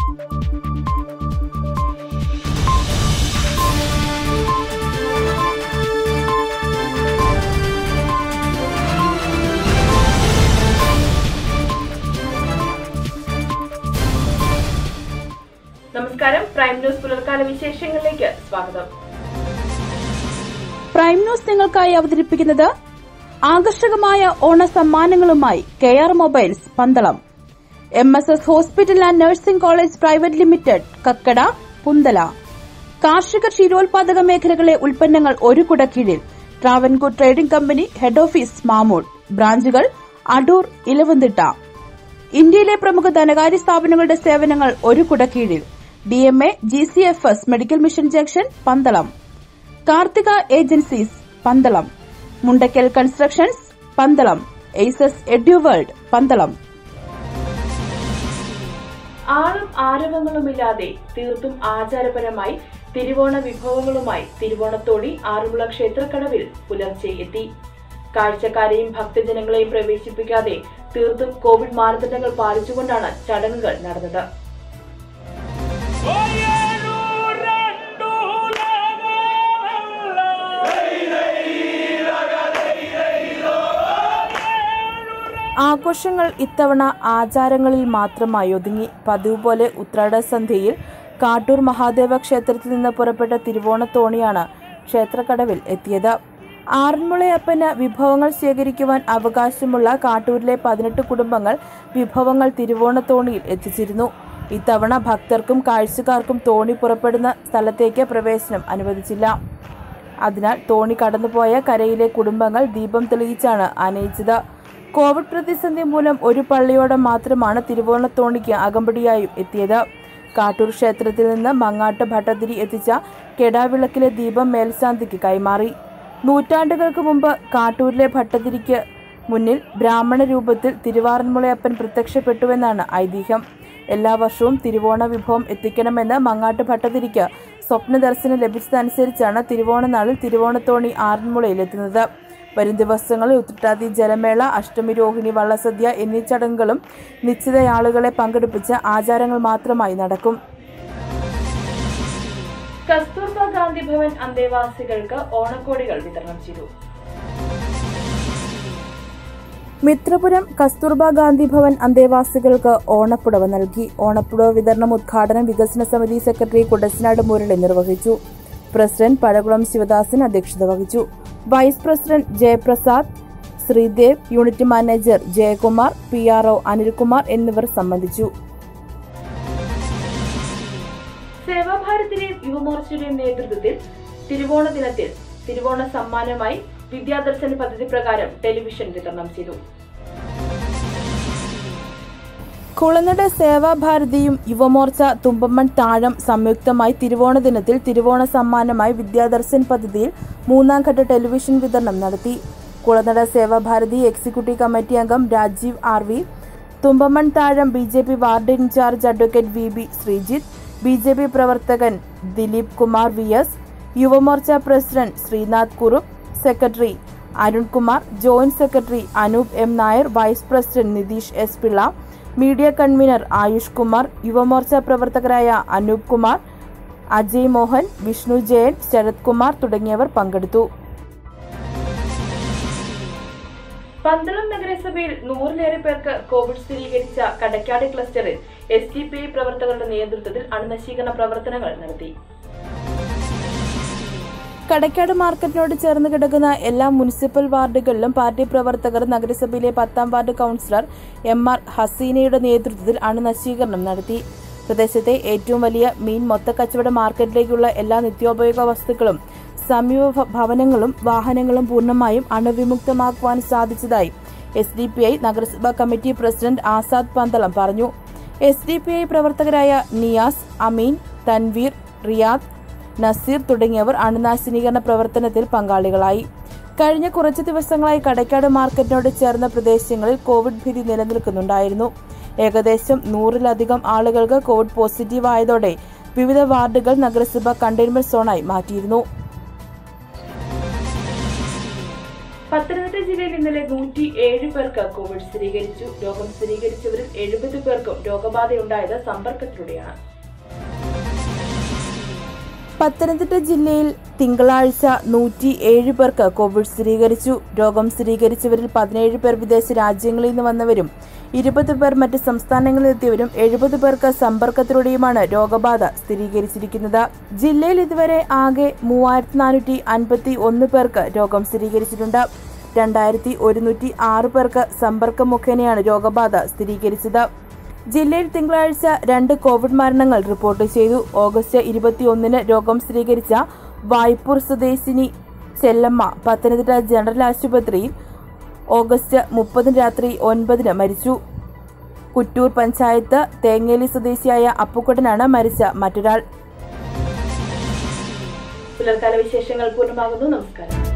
നമസ്കാരം prime news പുലർക്കാല വിശേഷങ്ങളിലേക്ക് സ്വാഗതം പ്രൈം ന്യൂസ് നിങ്ങൾക്കായി അവതരിപ്പിക്കുന്നത് ആകർഷകമായ ഓണ സമ്മാനങ്ങളുമായി K R mobiles Pandalam M S S hospital and nursing college private limited Kakkada Punthala കാർഷിക ക്ഷീരോത്പാദക മേഖലകളെ ഉൽപ്പന്നങ്ങൾ ഒരു കുടക്കീഴിൽ Travancore trading company head office Mamood ബ്രാഞ്ചുകൾ അടൂർ ഇലവന്തിട്ട ഇന്ത്യയിലെ പ്രമുഖ ധനകാര്യ സ്ഥാപനങ്ങളുടെ സേവനങ്ങൾ ഒരു കുടക്കീഴിൽ D M A G C F S medical mission junction Pandalam Karthika agencies Pandalam Mundackal constructions Pandalam aces eduworld Pandalam ആളും ആരവങ്ങളുമില്ലാതെ തീർത്തും ആചാരപരമായി തിരുവോണ വിഭവങ്ങളുമായി തിരുവോണത്തോടി ആറന്മുള ക്ഷേത്രക്കടവിൽ പുലർച്ചെ എത്തി കാഴ്ചക്കാരെയും ഭക്തജനങ്ങളെയും പ്രവേശിപ്പിക്കാതെ തീർത്തും കോവിഡ് മാനദണ്ഡങ്ങൾ പാലിച്ചുകൊണ്ടാണ് ചടങ്ങുകൾ നടന്നത് ആഘോഷങ്ങൾ ഇത്തവണ ആചാരങ്ങളിൽ മാത്രമായി ഒതുങ്ങി പതിവ് പോലെ ഉത്രാട സന്ധ്യയിൽ കാട്ടൂർ മഹാദേവ ക്ഷേത്രത്തിൽ നിന്ന് പുറപ്പെട്ട തിരുവോണത്തോണിയാണ് ക്ഷേത്രക്കടവിൽ എത്തിയത് ആറന്മുളയപ്പന് വിഭവങ്ങൾ ശേഖരിക്കുവാൻ അവകാശമുള്ള കാട്ടൂരിലെ പതിനെട്ട് കുടുംബങ്ങൾ വിഭവങ്ങൾ തിരുവോണത്തോണിയിൽ എത്തിച്ചിരുന്നു ഇത്തവണ ഭക്തർക്കും കാഴ്ചക്കാർക്കും തോണി പുറപ്പെടുന്ന സ്ഥലത്തേക്ക് പ്രവേശനം അനുവദിച്ചില്ല അതിനാൽ തോണി കടന്നുപോയ കരയിലെ കുടുംബങ്ങൾ ദീപം തെളിയിച്ചാണ് ആനയിച്ചത് കോവിഡ് പ്രതിസന്ധി മൂലം ഒരു പള്ളിയോടെ മാത്രമാണ് തിരുവോണത്തോണിക്ക് അകമ്പടിയായും എത്തിയത് കാട്ടൂർ ക്ഷേത്രത്തിൽ നിന്ന് മങ്ങാട്ട് ഭട്ടതിരി എത്തിച്ച കെടാവിളക്കിലെ ദീപം മേൽശാന്തിക്ക് കൈമാറി നൂറ്റാണ്ടുകൾക്ക് മുമ്പ് കാട്ടൂരിലെ ഭട്ടതിരിക്ക് മുന്നിൽ ബ്രാഹ്മണ രൂപത്തിൽ തിരുവാറന്മുളയപ്പൻ പ്രത്യക്ഷപ്പെട്ടുവെന്നാണ് ഐതിഹ്യം എല്ലാ വർഷവും തിരുവോണ വിഭവം എത്തിക്കണമെന്ന് മങ്ങാട്ട് ഭട്ടതിരിക്ക് സ്വപ്ന ദർശനം ലഭിച്ചതനുസരിച്ചാണ് തിരുവോണനാളിൽ തിരുവോണത്തോണി ആറന്മുളയിലെത്തുന്നത് വരും ദിവസങ്ങളിൽ ഉത്രട്ടാതി ജലമേള അഷ്ടമി രോഹിണി വള്ളസദ്യ എന്നീ ചടങ്ങുകളും നിശ്ചിതയാളുകളെ പങ്കെടുപ്പിച്ച് ആചാരങ്ങൾ മാത്രമായി നടക്കും കസ്തൂർബ ഗാന്ധി ഭവൻ അന്തേവാസികൾക്ക് ഓണക്കോടികൾ വിതരണം ചെയ്തു മിത്രപുരം കസ്തൂർബ ഗാന്ധി ഭവൻ അന്തേവാസികൾക്ക് ഓണപ്പുടവ നൽകി ഓണപ്പുടവ വിതരണം ഉദ്ഘാടനം വികസന സമിതി സെക്രട്ടറി കുടശനാട് മുരളി നിർവഹിച്ചു പ്രസിഡന്റ് പഴകുളം ശിവദാസൻ അധ്യക്ഷത വഹിച്ചു vice president Jayaprasad Sreedev unit manager Jayakumar P R O Anilkumar എന്നിവർ സംബന്ധിച്ചു സേവാഭാരതിന്റെയും യുവമോർച്ചയുടെയും നേതൃത്വത്തിൽ തിരുവോണ ദിനത്തിൽ തിരുവോണ സമ്മാനമായി വിദ്യാദർശൻ പദ്ധതി പ്രകാരം ടെലിവിഷൻ വിതരണം ചെയ്തു കുളനട സേവാഭാരതിയും യുവമോർച്ച തുമ്പമ്മൺ താഴം സംയുക്തമായി തിരുവോണ ദിനത്തിൽ തിരുവോണ സമ്മാനമായി വിദ്യാദർശൻ പദ്ധതിയിൽ മൂന്നാം ഘട്ട ടെലിവിഷൻ വിതരണം നടത്തി കുളനട സേവാഭാരതി എക്സിക്യൂട്ടീവ് കമ്മിറ്റി അംഗം Rajeev R V Thumpamon Thazham B J P ward incharge advocate V B Sreejith B J P പ്രവർത്തകൻ Dileep Kumar V S Yuvamorcha president Sreenath Kurup secretary Arunkumar joint secretary Anoop M Nair vice president Nitish S Pillai media convener Ayush Kumar Yuvamorcha പ്രവർത്തകരായ അനൂപ് കുമാർ അജയ് മോഹൻ വിഷ്ണു ജയൻ ശരത് കുമാർ തുടങ്ങിയവർ പങ്കെടുത്തു പന്തളം നഗരസഭയിൽ നൂറിലേറെ പേർക്ക് കോവിഡ് സ്ഥിരീകരിച്ച കടക്കാട് ക്ലസ്റ്ററിൽ എസ് ഡി പി ഐ പ്രവർത്തകരുടെ നേതൃത്വത്തിൽ അണുനശീകരണ പ്രവർത്തനങ്ങൾ നടത്തി കടക്കാട് മാർക്കറ്റിനോട് ചേർന്ന് കിടക്കുന്ന എല്ലാ മുനിസിപ്പൽ വാർഡുകളിലും പാർട്ടി പ്രവർത്തകർ നഗരസഭയിലെ പത്താം വാർഡ് കൌൺസിലർ എം ആർ ഹസീനയുടെ നേതൃത്വത്തിൽ അണുനശീകരണം നടത്തി പ്രദേശത്തെ ഏറ്റവും വലിയ മീൻ മൊത്തക്കച്ചവട മാർക്കറ്റിലേക്കുള്ള എല്ലാ നിത്യോപയോഗ വസ്തുക്കളും സമീപ ഭ- ഭവനങ്ങളും വാഹനങ്ങളും പൂർണ്ണമായും അണുവിമുക്തമാക്കുവാൻ സാധിച്ചതായി എസ് ഡി പി ഐ നഗരസഭാ കമ്മിറ്റി പ്രസിഡന്റ് ആസാദ് പന്തളം പറഞ്ഞു എസ് ഡി പി ഐ പ്രവർത്തകരായ നിയാസ് അമീൻ തൻവീർ റിയാദ് നസീർ തുടങ്ങിയവർ അണുനാശിനീകരണ പ്രവർത്തനത്തിൽ പങ്കാളികളായി കഴിഞ്ഞ കുറച്ച് ദിവസങ്ങളായി കടയ്ക്കാട് മാർക്കറ്റിനോട് ചേർന്ന പ്രദേശങ്ങളിൽ കോവിഡ് ഭീതി നിലനിൽക്കുന്നുണ്ടായിരുന്നു ഏകദേശം നൂറിലധികം ആളുകൾക്ക് കോവിഡ് പോസിറ്റീവ് ആയതോടെ വിവിധ വാർഡുകൾ നഗരസഭ കണ്ടെയ്ൻമെന്റ് സോണായി മാറ്റിയിരുന്നു പത്തനംതിട്ട ജില്ലയിൽ ഇന്നലെ നൂറ്റി ഏഴ് പേർക്ക് കോവിഡ് സ്ഥിരീകരിച്ചു രോഗം സ്ഥിരീകരിച്ചവരിൽ എഴുപത് പേർക്കും രോഗബാധയുണ്ടായത് സമ്പർക്കത്തിലൂടെയാണ് പത്തനംതിട്ട ജില്ലയിൽ തിങ്കളാഴ്ച നൂറ്റി ഏഴ് പേർക്ക് കോവിഡ് സ്ഥിരീകരിച്ചു രോഗം സ്ഥിരീകരിച്ചവരിൽ പതിനേഴ് പേർ വിദേശ രാജ്യങ്ങളിൽ നിന്ന് വന്നവരും ഇരുപത് പേർ മറ്റ് സംസ്ഥാനങ്ങളിലെത്തിയവരും എഴുപത് പേർക്ക് സമ്പർക്കത്തിലൂടെയുമാണ് രോഗബാധ സ്ഥിരീകരിച്ചിരിക്കുന്നത് ജില്ലയിൽ ഇതുവരെ ആകെ മൂവായിരത്തി നാനൂറ്റി അൻപത്തി ഒന്ന് പേർക്ക് രോഗം സ്ഥിരീകരിച്ചിട്ടുണ്ട് രണ്ടായിരത്തി ഒരുന്നൂറ്റി ആറ് പേർക്ക് സമ്പർക്കം മുഖേനയാണ് രോഗബാധ സ്ഥിരീകരിച്ചത് ജില്ലയിൽ തിങ്കളാഴ്ച രണ്ട് കോവിഡ് മരണങ്ങൾ റിപ്പോർട്ട് ചെയ്തു ഓഗസ്റ്റ് ഇരുപത്തിയൊന്നിന് രോഗം സ്ഥിരീകരിച്ച വായ്പൂർ സ്വദേശിനി ചെല്ലമ്മ പത്തനംതിട്ട ജനറൽ ആശുപത്രിയിൽ ഓഗസ്റ്റ് മുപ്പതിന് രാത്രി ഒൻപതിന് മരിച്ചു കുറ്റൂർ പഞ്ചായത്ത് തേങ്ങേലി സ്വദേശിയായ അപ്പുക്കുട്ടനാണ് മരിച്ച മറ്റൊരാൾ പുലർക്കാല വിശേഷങ്ങൾ പൂർണ്ണമാകുന്നു നമസ്കാരം